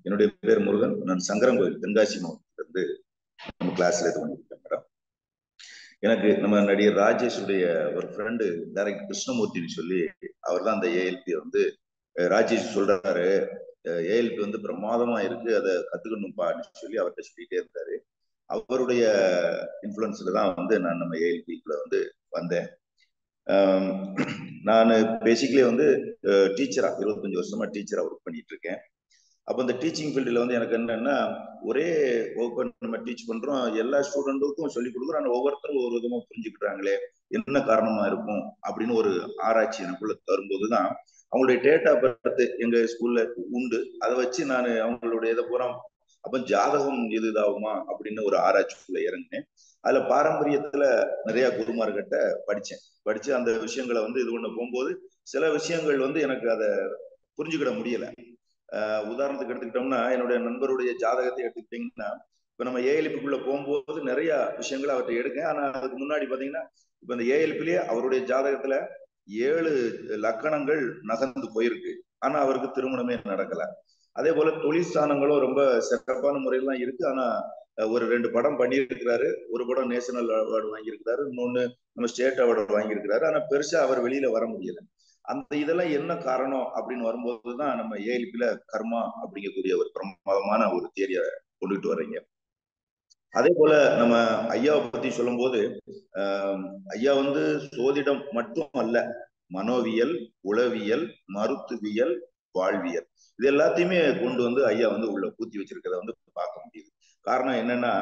என்னுடைய பேர் முருகன் நான் சங்கரங்கோயில் தென்காசி மாவட்டத்திலிருந்து நம்ம கிளாஸ்ல இது பண்ணியிருக்கேன் மேடம் எனக்கு நம்ம நடிகர் ராஜேஷுடைய ஒரு ஃப்ரெண்டு டைரக்டர் கிருஷ்ணமூர்த்தின்னு சொல்லி அவர் தான் அந்த ஏஎல்பி வந்து ராஜேஷ் சொல்றாரு ஏஎல்பி வந்து பிரமாதமா இருக்கு அதை கத்துக்கணும்ப்பான்னு சொல்லி அவர்கிட்ட சொல்லிட்டே இருந்தாரு அவருடைய இன்ஃபுளுன்ஸ்ல தான் வந்து நான் நம்ம ஏஎல்பிக்குள்ள வந்து வந்தேன் நான் பேசிக்கலி வந்து டீச்சரா இருபத்தஞ்சு வருஷமா டீச்சரா ஒர்க் பண்ணிட்டு இருக்கேன் அப்போ இந்த டீச்சிங் ஃபீல்டில் வந்து எனக்கு என்னன்னா ஒரே வகுப்பை நம்ம டீச் பண்றோம் எல்லா ஸ்டூடெண்ட்டுக்கும் சொல்லி கொடுக்குறோம் ஆனால் ஒவ்வொருத்தரும் ஒரு விதமாக புரிஞ்சுக்கிட்டாங்களே என்ன காரணமா இருக்கும் அப்படின்னு ஒரு ஆராய்ச்சி எனக்குள்ள தரும்போது தான் அவங்களுடைய டேட் ஆஃப் பர்த் எங்க ஸ்கூல்ல உண்டு அதை வச்சு நான் அவங்களுடைய இதை பூரா அப்ப ஜாதகம் எது இதாகுமா அப்படின்னு ஒரு ஆராய்ச்சிக்குள்ள இறங்கினேன் அதுல பாரம்பரியத்துல நிறைய குருமார்கிட்ட படிச்சேன் படிச்சு அந்த விஷயங்களை வந்து இது பண்ண போகும்போது சில விஷயங்கள் வந்து எனக்கு அதை புரிஞ்சுக்கிட முடியல ஆஹ் உதாரணத்துக்கு எடுத்துக்கிட்டோம்னா என்னுடைய நண்பருடைய ஜாதகத்தை எடுத்துக்கிட்டீங்கன்னா இப்ப நம்ம ஏஎல்பிக்குள்ள போகும்போது நிறைய விஷயங்களை அவர்கிட்ட எடுக்கேன் ஆனா அதுக்கு முன்னாடி பாத்தீங்கன்னா இப்ப இந்த ஏஎல்பிலேயே அவருடைய ஜாதகத்துல ஏழு லக்கணங்கள் நகர்ந்து போயிருக்கு ஆனா அவருக்கு திருமணமே நடக்கல அதே போல தொழிற்சானங்களும் ரொம்ப சிறப்பான முறையெல்லாம் இருக்கு ஆனா ஒரு ரெண்டு படம் பண்ணியிருக்கிறாரு ஒரு படம் நேஷனல் அவார்டு வாங்கியிருக்கிறாரு இன்னொன்னு நம்ம ஸ்டேட் அவார்டு வாங்கியிருக்கிறாரு ஆனா பெருசா அவர் வெளியில வர முடியல அந்த இதெல்லாம் என்ன காரணம் அப்படின்னு வரும்போதுதான் நம்ம ஏஎல்பில கர்மா அப்படிங்கக்கூடிய ஒரு பிரமாதமான ஒரு தேரியை கொண்டுட்டு வர்றீங்க அதே போல நம்ம ஐயாவை பத்தி சொல்லும் போது ஆஹ் ஐயா வந்து சோதிடம் மட்டும் அல்ல மனோவியல் உளவியல் மருத்துவியல் வாழ்வியல் இது எல்லாத்தையுமே கொண்டு வந்து ஐயா வந்து உள்ள பூத்தி வச்சிருக்கிறத வந்து பார்க்க முடியுது காரணம் என்னன்னா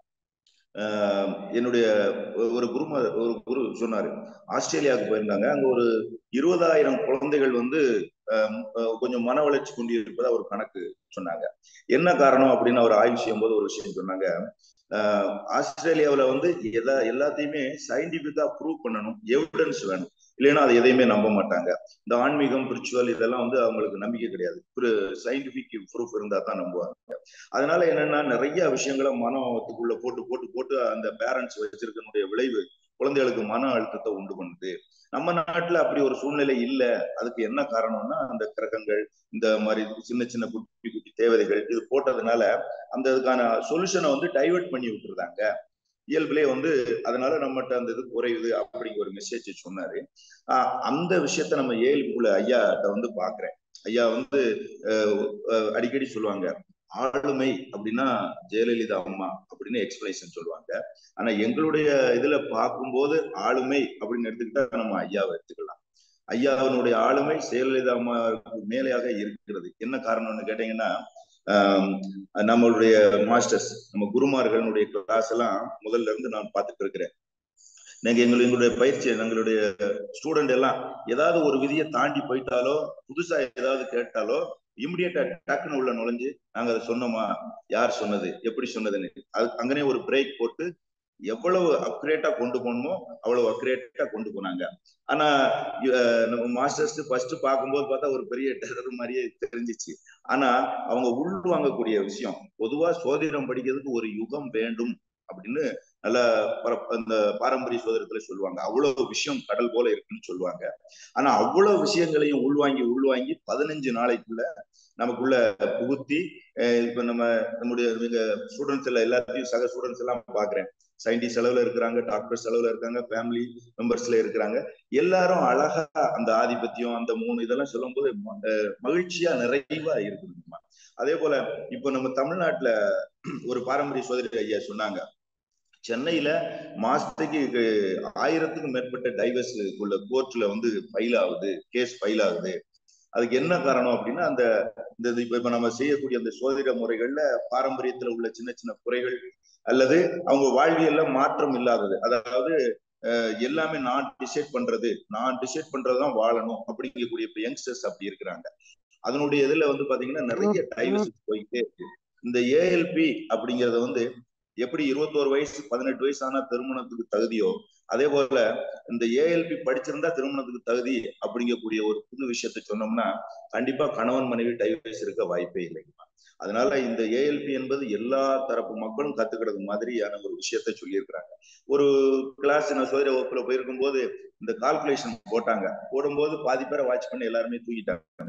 என்னுடைய ஒரு குரு ஒரு குரு சொன்னாரு ஆஸ்திரேலியாவுக்கு போயிருந்தாங்க அங்க ஒரு இருபதாயிரம் குழந்தைகள் வந்து கொஞ்சம் மன வளர்ச்சி கொண்டு இருப்பதா ஒரு கணக்கு சொன்னாங்க என்ன காரணம் அப்படின்னு அவர் ஆய்வு செய்யும் போது ஒரு விஷயம் சொன்னாங்க ஆஸ்திரேலியாவில் வந்து எதா எல்லாத்தையுமே சயின்டிபிக்கா ப்ரூவ் பண்ணணும் எவிடன்ஸ் வேணும் இல்லைன்னா அதை எதையுமே நம்ப மாட்டாங்க இந்த ஆன்மீகம் பிரிச்சுவல் இதெல்லாம் வந்து அவங்களுக்கு நம்பிக்கை கிடையாது ஒரு சயின்டிபிக் ப்ரூஃப் இருந்தா தான் நம்புவாங்க அதனால என்னன்னா நிறைய விஷயங்களை மனத்துக்குள்ள போட்டு போட்டு போட்டு அந்த பேரண்ட்ஸ் வச்சிருக்கனுடைய விளைவு குழந்தைகளுக்கு மன அழுத்தத்தை உண்டு பண்ணுது நம்ம நாட்டுல அப்படி ஒரு சூழ்நிலை இல்லை அதுக்கு என்ன காரணம்னா அந்த கிரகங்கள் இந்த மாதிரி சின்ன சின்ன குட்டி குட்டி தேவதைகள் இது போட்டதுனால அந்த இதுக்கான சொல்யூஷனை வந்து டைவெர்ட் பண்ணி விட்டுருந்தாங்க இயல்பிலே வந்து அதனால நம்மகிட்ட அந்த இது குறையுது அப்படிங்கிற ஒரு மெசேஜ் சொன்னாரு ஆஹ் அந்த விஷயத்த நம்ம இயல்புல ஐயாட்ட வந்து பாக்குறேன் ஐயா வந்து அடிக்கடி சொல்லுவாங்க ஆளுமை அப்படின்னா ஜெயலலிதா அம்மா அப்படின்னு எக்ஸ்பிளேஷன் சொல்லுவாங்க ஆனா எங்களுடைய இதுல பார்க்கும்போது ஆளுமை அப்படின்னு எடுத்துக்கிட்டா நம்ம ஐயாவை எடுத்துக்கலாம் ஐயாவினுடைய ஆளுமை ஜெயலலிதா அம்மாவுக்கு மேலையாக இருக்கிறது என்ன காரணம்னு கேட்டீங்கன்னா நம்மளுடைய மாஸ்டர்ஸ் நம்ம குருமார்களுடைய கிளாஸ் எல்லாம் முதல்ல இருந்து நான் பார்த்துட்டு இருக்கிறேன் நீங்க எங்களுக்கு எங்களுடைய பயிற்சி எங்களுடைய ஸ்டூடெண்ட் எல்லாம் ஏதாவது ஒரு விதியை தாண்டி போயிட்டாலோ புதுசா ஏதாவது கேட்டாலோ இமிடியேட்டா டக்குன்னு உள்ள நுழைஞ்சு நாங்க அதை சொன்னோமா யார் சொன்னது எப்படி சொன்னதுன்னு அது அங்கனே ஒரு பிரேக் போட்டு எவ்வளவு அக்ரேட்டா கொண்டு போகணுமோ அவ்வளவு அக்ரேட்டா கொண்டு போனாங்க ஆனா நம்ம மாஸ்டர்ஸ் ஃபர்ஸ்ட் பார்க்கும்போது பார்த்தா ஒரு பெரிய டெரர் மாதிரியே தெரிஞ்சிச்சு ஆனா அவங்க உள்வாங்கக்கூடிய விஷயம் பொதுவா சோதிடம் படிக்கிறதுக்கு ஒரு யுகம் வேண்டும் அப்படின்னு நல்ல அந்த பாரம்பரிய சோதரத்துல சொல்லுவாங்க அவ்வளவு விஷயம் கடல் போல இருக்குன்னு சொல்லுவாங்க ஆனா அவ்வளவு விஷயங்களையும் உள்வாங்கி உள்வாங்கி பதினஞ்சு நாளைக்குள்ள நமக்குள்ள புகுத்தி இப்ப நம்ம நம்முடைய ஸ்டூடெண்ட்ஸ் எல்லாம் எல்லாத்தையும் சக ஸ்டூடெண்ட்ஸ் எல்லாம் பாக்குறேன் சயின்டிஸ்ட் அளவுல இருக்கிறாங்க டாக்டர்ஸ் அளவுல இருக்காங்க ஃபேமிலி மெம்பர்ஸ்ல இருக்கிறாங்க எல்லாரும் அழகா அந்த ஆதிபத்தியம் அந்த மூணு இதெல்லாம் சொல்லும் போது மகிழ்ச்சியா நிறைவா இருக்குதுமா அதே போல இப்போ நம்ம தமிழ்நாட்டுல ஒரு பாரம்பரிய சோதரி ஐயா சொன்னாங்க சென்னையில மாசத்துக்கு ஆயிரத்துக்கும் மேற்பட்ட டைவர்ஸ் உள்ள கோர்ட்ல வந்து ஃபைல் ஆகுது கேஸ் ஃபைல் ஆகுது அதுக்கு என்ன காரணம் அப்படின்னா அந்த இந்த இப்ப நம்ம செய்யக்கூடிய அந்த சோதிட முறைகள்ல பாரம்பரியத்துல உள்ள சின்ன சின்ன குறைகள் அல்லது அவங்க வாழ்வியல்ல மாற்றம் இல்லாதது அதாவது எல்லாமே நான் டிசைட் பண்றது நான் டிசைட் பண்றதுதான் வாழணும் அப்படிங்கக்கூடிய இப்ப யங்ஸ்டர்ஸ் அப்படி இருக்கிறாங்க அதனுடைய இதுல வந்து பாத்தீங்கன்னா நிறைய டைவர்ஸ் போயிட்டே இருக்கு இந்த ஏஎல்பி அப்படிங்கறத வந்து எப்படி இருபத்தோரு வயசு பதினெட்டு வயசு ஆனா திருமணத்துக்கு தகுதியோ அதே போல இந்த ஏஎல்பி படிச்சிருந்தா திருமணத்துக்கு தகுதி அப்படிங்கக்கூடிய ஒரு புது விஷயத்த சொன்னோம்னா கண்டிப்பா கணவன் மனைவி டைவர்ஸ் இருக்க வாய்ப்பே இல்லைங்கம்மா அதனால இந்த ஏஎல்பி என்பது எல்லா தரப்பு மக்களும் கத்துக்கிறது மாதிரியான ஒரு விஷயத்த சொல்லியிருக்கிறாங்க ஒரு கிளாஸ் நான் சோதர வகுப்புல போயிருக்கும் போது இந்த கால்குலேஷன் போட்டாங்க போடும்போது பாதி பேரை வாட்ச் பண்ணி எல்லாருமே தூக்கிட்டாங்க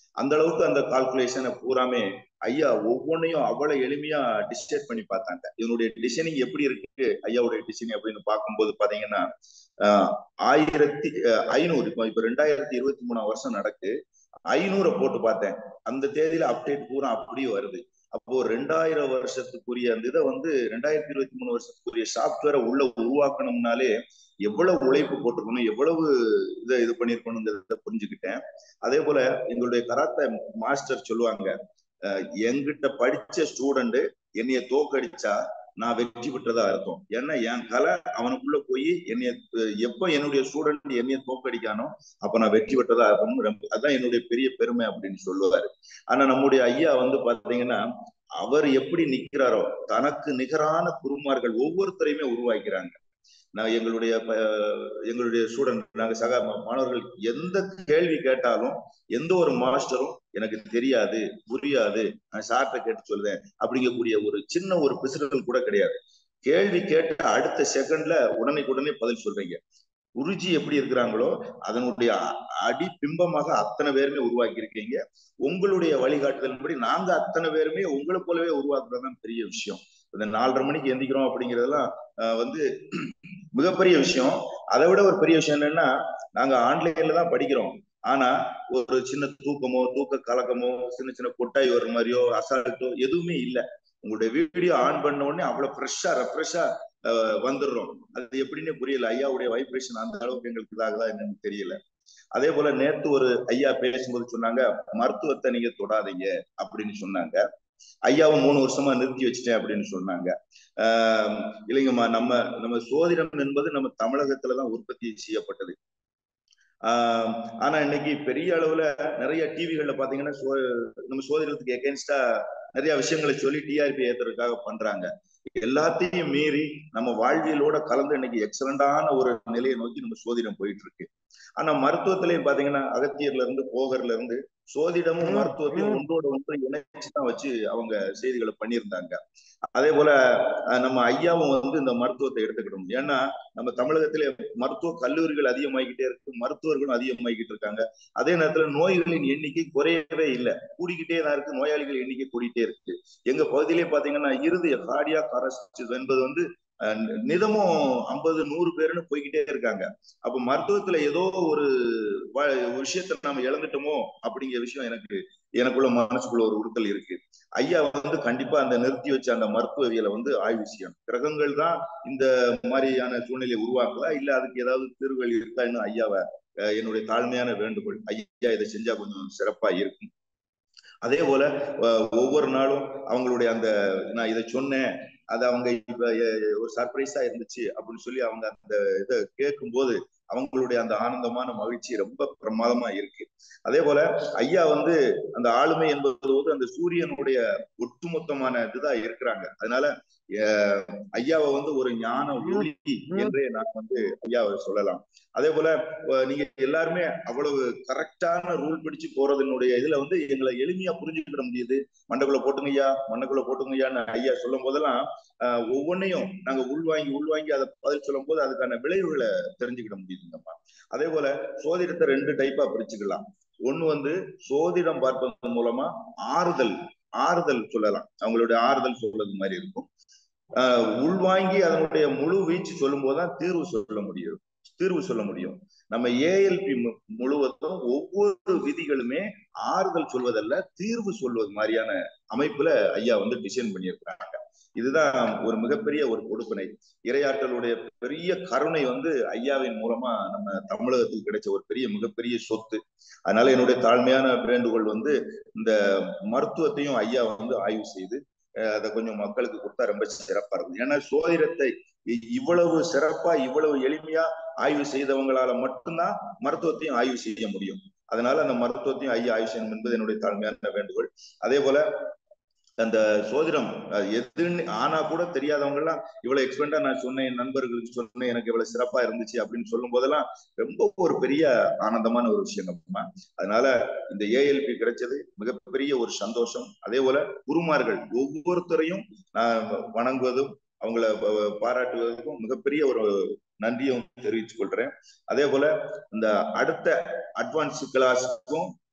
அந்த அளவுக்கு அந்த கால்குலேஷனை பூராமே ஐயா ஒவ்வொன்றையும் அவ்வளவு எளிமையா டிசைட் பண்ணி பார்த்தாங்க இதனுடைய டிசைனிங் எப்படி இருக்கு ஐயாவுடைய டிசைனிங் அப்படின்னு பார்க்கும்போது பாத்தீங்கன்னா ஆயிரத்தி ஐநூறு இப்போ இப்ப ரெண்டாயிரத்தி இருபத்தி மூணாம் வருஷம் நடக்கு ஐநூறை போட்டு பார்த்தேன் அந்த தேதியில அப்டேட் பூரா அப்படியே வருது அப்போ ரெண்டாயிரம் வருஷத்துக்குரிய அந்த இதை வந்து ரெண்டாயிரத்தி இருபத்தி மூணு வருஷத்துக்குரிய சாப்ட்வேரை உள்ள உருவாக்கணும்னாலே எவ்வளவு உழைப்பு போட்டிருக்கணும் எவ்வளவு இதை இது பண்ணிருக்கணுங்கிறத புரிஞ்சுக்கிட்டேன் அதே போல எங்களுடைய கராத்த மாஸ்டர் சொல்லுவாங்க எங்கிட்ட படிச்ச ஸ்டூடெண்ட் என்னைய தோக்கடிச்சா நான் வெற்றி பெற்றதா அர்த்தம் ஏன்னா என் கலை அவனுக்குள்ள போய் என்னைய எப்ப என்னுடைய ஸ்டூடெண்ட் என்னைய தோக்கடிக்கானோ அப்ப நான் வெற்றி பெற்றதா அர்த்தம் அதான் என்னுடைய பெரிய பெருமை அப்படின்னு சொல்லுவாரு ஆனா நம்முடைய ஐயா வந்து பாத்தீங்கன்னா அவர் எப்படி நிக்கிறாரோ தனக்கு நிகரான குருமார்கள் ஒவ்வொருத்தரையுமே உருவாக்கிறாங்க நான் எங்களுடைய எங்களுடைய ஸ்டூடெண்ட் நாங்க சக மாணவர்கள் எந்த கேள்வி கேட்டாலும் எந்த ஒரு மாஸ்டரும் எனக்கு தெரியாது புரியாது நான் சார்ட்ட கேட்டு சொல்லுவேன் அப்படிங்கக்கூடிய ஒரு சின்ன ஒரு பிசுறுகள் கூட கிடையாது கேள்வி கேட்ட அடுத்த செகண்ட்ல உடனே உடனே பதில் சொல்றீங்க குருஜி எப்படி இருக்கிறாங்களோ அதனுடைய அடி பிம்பமாக அத்தனை பேருமே உருவாக்கி இருக்கீங்க உங்களுடைய வழிகாட்டுதலின்படி நாங்க அத்தனை பேருமே உங்களை போலவே உருவாக்குறதுதான் பெரிய விஷயம் இந்த நாலரை மணிக்கு எந்திக்கிறோம் அப்படிங்கறதெல்லாம் வந்து மிகப்பெரிய விஷயம் அதை விட ஒரு பெரிய விஷயம் என்னன்னா நாங்க ஆன்லைன்ல தான் படிக்கிறோம் ஆனா ஒரு சின்ன தூக்கமோ தூக்க கலக்கமோ சின்ன சின்ன கொட்டாய் வர்ற மாதிரியோ அசால்ட்டோ எதுவுமே இல்லை உங்களுடைய வீடியோ ஆன் பண்ண உடனே அவ்வளவு ஃப்ரெஷ்ஷா ரெஃப்ரெஷ்ஷா வந்துடுறோம் அது எப்படின்னே புரியல ஐயாவுடைய வைப்ரேஷன் அந்த அளவுக்கு எங்களுக்கு இதாகுதா என்னன்னு தெரியல அதே போல நேத்து ஒரு ஐயா பேசும்போது சொன்னாங்க மருத்துவத்தை நீங்க தொடாதீங்க அப்படின்னு சொன்னாங்க ஐயாவை மூணு வருஷமா நிறுத்தி வச்சுட்டேன் அப்படின்னு சொன்னாங்க ஆஹ் இல்லைங்கம்மா நம்ம நம்ம சோதிடம் என்பது நம்ம தமிழகத்துலதான் உற்பத்தி செய்யப்பட்டது ஆஹ் ஆனா இன்னைக்கு பெரிய அளவுல நிறைய டிவிகள்ல பாத்தீங்கன்னா சோ நம்ம சோதிடத்துக்கு எகேன்ஸ்டா நிறைய விஷயங்களை சொல்லி டிஆர்பி ஏத்துறதுக்காக பண்றாங்க எல்லாத்தையும் மீறி நம்ம வாழ்வியலோட கலந்து இன்னைக்கு எக்ஸலண்டான ஒரு நிலையை நோக்கி நம்ம சோதிடம் போயிட்டு இருக்கு ஆனா மருத்துவத்திலையும் பாத்தீங்கன்னா அகத்தியர்ல இருந்து போகர்ல இருந்து சோதிடமும் மருத்துவத்தையும் ஒன்றோட ஒன்று இணைச்சுதான் வச்சு அவங்க செய்திகளை பண்ணியிருந்தாங்க அதே போல நம்ம ஐயாவும் வந்து இந்த மருத்துவத்தை எடுத்துக்கிட்டோம் ஏன்னா நம்ம தமிழகத்திலே மருத்துவ கல்லூரிகள் அதிகமாகிக்கிட்டே இருக்கு மருத்துவர்களும் அதிகமாகிக்கிட்டு இருக்காங்க அதே நேரத்துல நோய்களின் எண்ணிக்கை குறையவே இல்லை கூடிக்கிட்டே தான் இருக்கு நோயாளிகள் எண்ணிக்கை கூடிட்டே இருக்கு எங்க பகுதியிலே பாத்தீங்கன்னா இறுதி கார்டியா அரஸ்ட் என்பது வந்து நிதமும் ஐம்பது நூறு பேருன்னு போய்கிட்டே இருக்காங்க அப்ப மருத்துவத்துல ஏதோ ஒரு விஷயத்த நாம இழந்துட்டோமோ அப்படிங்கிற விஷயம் எனக்கு எனக்குள்ள மனசுக்குள்ள ஒரு உறுத்தல் இருக்கு ஐயா வந்து கண்டிப்பா அந்த நிறுத்தி வச்ச அந்த மருத்துவவியலை வந்து ஆய்வு செய்யணும் கிரகங்கள் தான் இந்த மாதிரியான சூழ்நிலையை உருவாக்குதா இல்ல அதுக்கு ஏதாவது தீர்வுகள் இருக்கா இன்னும் ஐயாவை என்னுடைய தாழ்மையான வேண்டுகோள் ஐயா இதை செஞ்சா கொஞ்சம் சிறப்பா இருக்கும் அதே போல ஒவ்வொரு நாளும் அவங்களுடைய அந்த நான் இதை சொன்னேன் அது அவங்க இப்ப ஒரு சர்ப்ரைஸா இருந்துச்சு அப்படின்னு சொல்லி அவங்க அந்த இதை கேட்கும் போது அவங்களுடைய அந்த ஆனந்தமான மகிழ்ச்சி ரொம்ப பிரமாதமா இருக்கு அதே போல ஐயா வந்து அந்த ஆளுமை என்பது போது அந்த சூரியனுடைய ஒட்டுமொத்தமான இதுதான் இருக்கிறாங்க அதனால ஐயாவை வந்து ஒரு ஞான ஒளி என்றே நான் வந்து ஐயாவை சொல்லலாம் அதே போல நீங்க எல்லாருமே அவ்வளவு கரெக்டான ரூல் பிடிச்சு போறதனுடைய இதுல வந்து எங்களை எளிமையா புரிஞ்சுக்கிட முடியுது மண்டக்குள்ள போட்டுங்க ஐயா மண்டக்குள்ள போட்டுங்க ஐயான்னு ஐயா சொல்லும் போதெல்லாம் ஒவ்வொன்னையும் நாங்க உள்வாங்கி உள்வாங்கி அதை பதில் சொல்லும் போது அதுக்கான விளைவுகளை தெரிஞ்சுக்கிட முடியுதுங்கம்மா அதே போல சோதிடத்தை ரெண்டு டைப்பா பிரிச்சுக்கலாம் ஒண்ணு வந்து சோதிடம் பார்ப்பதன் மூலமா ஆறுதல் ஆறுதல் சொல்லலாம் அவங்களுடைய ஆறுதல் சொல்றது மாதிரி இருக்கும் ஆஹ் உள்வாங்கி அதனுடைய முழு வீச்சு சொல்லும் போதுதான் தீர்வு சொல்ல முடியும் தீர்வு சொல்ல முடியும் நம்ம ஏஎல்பி முழுவதும் ஒவ்வொரு விதிகளுமே ஆறுதல் சொல்வதல்ல தீர்வு சொல்வது மாதிரியான அமைப்புல ஐயா வந்து டிசைன் பண்ணியிருக்கிறாங்க இதுதான் ஒரு மிகப்பெரிய ஒரு கொடுப்பினை இரையாற்றலுடைய பெரிய கருணை வந்து ஐயாவின் மூலமா நம்ம தமிழகத்துக்கு கிடைச்ச ஒரு பெரிய மிகப்பெரிய சொத்து அதனால என்னுடைய தாழ்மையான வேண்டுகோள் வந்து இந்த மருத்துவத்தையும் ஐயா வந்து ஆய்வு செய்து அதை கொஞ்சம் மக்களுக்கு கொடுத்தா ரொம்ப சிறப்பா இருக்கும் ஏன்னா சோதிடத்தை இவ்வளவு சிறப்பா இவ்வளவு எளிமையா ஆய்வு செய்தவங்களால மட்டும்தான் மருத்துவத்தையும் ஆய்வு செய்ய முடியும் அதனால அந்த மருத்துவத்தையும் ஐயா ஆய்வு செய்யணும் என்பது என்னுடைய தாழ்மையான வேண்டுகோள் அதே போல அந்த சோதிடம் எதுன்னு ஆனா கூட தெரியாதவங்க எல்லாம் இவ்வளவு எக்ஸ்பெண்டா நான் சொன்னேன் என் நண்பர்களுக்கு சொன்னேன் எனக்கு இவ்வளவு சிறப்பா இருந்துச்சு அப்படின்னு சொல்லும் போதெல்லாம் ரொம்ப ஒரு பெரிய ஆனந்தமான ஒரு விஷயங்கம்மா அதனால இந்த ஏஎல்பி கிடைச்சது மிகப்பெரிய ஒரு சந்தோஷம் அதே போல குருமார்கள் ஒவ்வொருத்தரையும் நான் வணங்குவதும் அவங்கள பாராட்டுவதற்கும் மிகப்பெரிய ஒரு நன்றியும் தெரிவித்துக் கொள்றேன் அதே போல இந்த அடுத்த அட்வான்ஸ் கிளாஸுக்கும்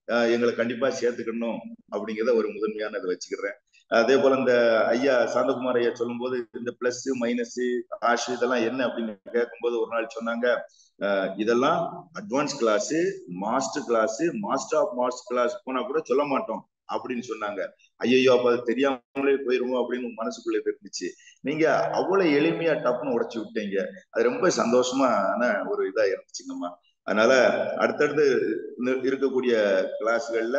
எங்களை கண்டிப்பா சேர்த்துக்கணும் அப்படிங்கிறத ஒரு முதன்மையான இதை வச்சுக்கிறேன் அதே போல இந்த ஐயா சாந்தகுமார் ஐயா சொல்லும் போது இந்த பிளஸ் மைனஸ் ஆஷ் இதெல்லாம் என்ன அப்படின்னு கேட்கும்போது ஒரு நாள் சொன்னாங்க இதெல்லாம் advance class master class master of master class போனா கூட சொல்ல மாட்டோம் அப்படின்னு சொன்னாங்க ஐயோ அப்ப அது தெரியாமலே போயிருமோ அப்படின்னு மனசுக்குள்ள இருந்துச்சு நீங்க அவ்வளவு எளிமையா டப்புன்னு உடைச்சு விட்டீங்க அது ரொம்ப சந்தோஷமான ஒரு இதா இருந்துச்சுங்கம்மா அதனால அடுத்தடுத்து இருக்கக்கூடிய கிளாஸ்கள்ல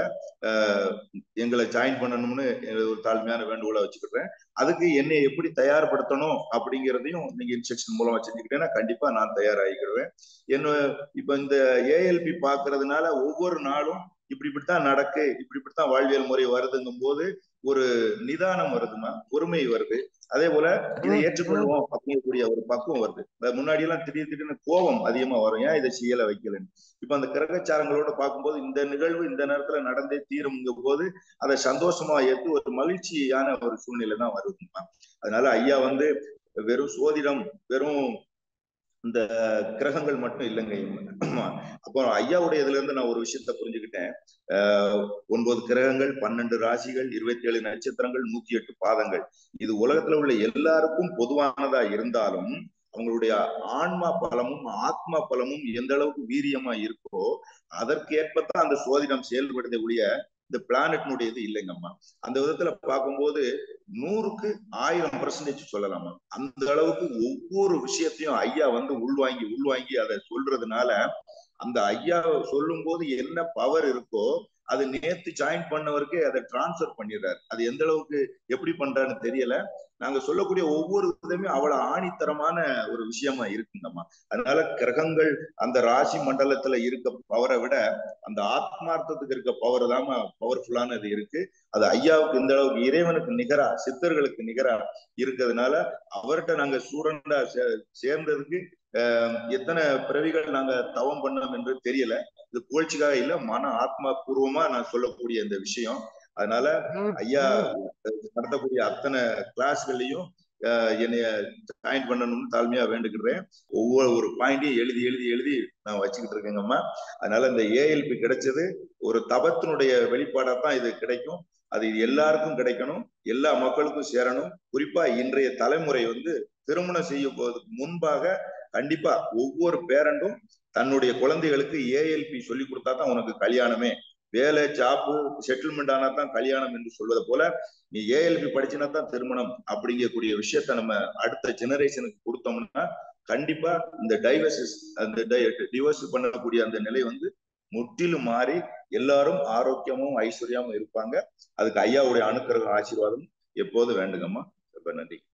எங்களை ஜாயின் பண்ணணும்னு ஒரு தாழ்மையான வேண்டுகோளை வச்சுக்கிறேன் அதுக்கு என்னை எப்படி தயார்படுத்தணும் அப்படிங்கிறதையும் நீங்க இன்ஸ்ட்ரக்ஷன் மூலமா செஞ்சுக்கிட்டேன்னா கண்டிப்பா நான் தயாராகிக்கிடுவேன் என்ன இப்ப இந்த ஏஎல்பி பாக்குறதுனால ஒவ்வொரு நாளும் இப்படி இப்படித்தான் நடக்கு இப்படி இப்படித்தான் வாழ்வியல் முறை வருதுங்கும் போது ஒரு நிதானம் வருதுமா பொறுமை வருது அதே போல இதை ஏற்றுக்கொள்வோம் அப்படிங்கக்கூடிய ஒரு பக்குவம் வருது முன்னாடி எல்லாம் திடீர் திடீர்னு கோபம் அதிகமா வரும் ஏன் இதை செய்யல வைக்கலன்னு இப்ப அந்த கிரகச்சாரங்களோட பார்க்கும்போது இந்த நிகழ்வு இந்த நேரத்துல நடந்தே தீரும்ங்கும் போது அதை சந்தோஷமா ஏற்று ஒரு மகிழ்ச்சியான ஒரு சூழ்நிலை தான் வருதுமா அதனால ஐயா வந்து வெறும் சோதிடம் வெறும் இந்த கிரகங்கள் மட்டும் இல்லைங்க அப்புறம் ஐயாவுடைய இதுல இருந்து நான் ஒரு விஷயத்த புரிஞ்சுக்கிட்டேன் ஆஹ் ஒன்பது கிரகங்கள் பன்னெண்டு ராசிகள் இருபத்தி ஏழு நட்சத்திரங்கள் நூத்தி எட்டு பாதங்கள் இது உலகத்துல உள்ள எல்லாருக்கும் பொதுவானதா இருந்தாலும் அவங்களுடைய ஆன்மா பலமும் ஆத்மா பலமும் எந்த அளவுக்கு வீரியமா இருக்கோ அதற்கேற்பத்தான் அந்த சோதிடம் செயல்படுதே ஒழிய இந்த பிளானட்னுடைய இது இல்லைங்கம்மா அந்த விதத்துல பார்க்கும்போது நூறுக்கு ஆயிரம் பர்சன்டேஜ் சொல்லலாமா அந்த அளவுக்கு ஒவ்வொரு விஷயத்தையும் ஐயா வந்து உள்வாங்கி உள்வாங்கி அதை சொல்றதுனால அந்த ஐயா சொல்லும் போது என்ன பவர் இருக்கோ அது நேத்து ஜாயின் பண்ணவருக்கே அதை டிரான்ஸ்பர் பண்ணிடுறாரு அது எந்த அளவுக்கு எப்படி பண்றாருன்னு தெரியல நாங்க சொல்லக்கூடிய ஒவ்வொரு இதுமே அவ்வளவு ஆணித்தரமான ஒரு விஷயமா இருக்குங்கம்மா அதனால கிரகங்கள் அந்த ராசி மண்டலத்துல இருக்க பவரை விட அந்த ஆத்மார்த்தத்துக்கு இருக்க பவர் தான் பவர்ஃபுல்லானது இருக்கு அது ஐயாவுக்கு இந்த அளவுக்கு இறைவனுக்கு நிகரா சித்தர்களுக்கு நிகரா இருக்கிறதுனால அவர்கிட்ட நாங்க ஸ்டூடெண்டா சேர்ந்ததுக்கு எத்தனை பிறவிகள் நாங்க தவம் பண்ணோம் என்று தெரியல இது புகழ்ச்சிக்காக இல்ல மன ஆத்மா பூர்வமா நான் சொல்லக்கூடிய இந்த விஷயம் அதனால ஐயா நடத்தக்கூடிய அத்தனை கிளாஸ்கள்லயும் என்னைய ஜாயின் பண்ணணும்னு தாழ்மையா வேண்டுகிறேன் ஒவ்வொரு ஒரு பாயிண்டையும் எழுதி எழுதி எழுதி நான் வச்சுக்கிட்டு இருக்கேங்கம்மா அதனால இந்த ஏஎல்பி கிடைச்சது ஒரு தபத்தினுடைய வெளிப்பாடா தான் இது கிடைக்கும் அது எல்லாருக்கும் கிடைக்கணும் எல்லா மக்களுக்கும் சேரணும் குறிப்பா இன்றைய தலைமுறை வந்து திருமணம் செய்ய போவதற்கு முன்பாக கண்டிப்பா ஒவ்வொரு பேரண்டும் தன்னுடைய குழந்தைகளுக்கு ஏஎல்பி சொல்லி கொடுத்தா தான் உனக்கு கல்யாணமே வேலை ஜாப்பு செட்டில்மெண்ட் ஆனா தான் கல்யாணம் என்று சொல்வதை போல நீ ஏஎல்பி படிச்சினா தான் திருமணம் அப்படிங்கக்கூடிய விஷயத்த நம்ம அடுத்த ஜெனரேஷனுக்கு கொடுத்தோம்னா கண்டிப்பா இந்த டைவர்சஸ் அந்த டிவோர்ஸ் பண்ணக்கூடிய அந்த நிலை வந்து முற்றிலும் மாறி எல்லாரும் ஆரோக்கியமும் ஐஸ்வர்யமும் இருப்பாங்க அதுக்கு ஐயாவுடைய அனுக்கிரக ஆசீர்வாதம் எப்போது வேண்டுங்கம்மா ரொம்ப நன்றி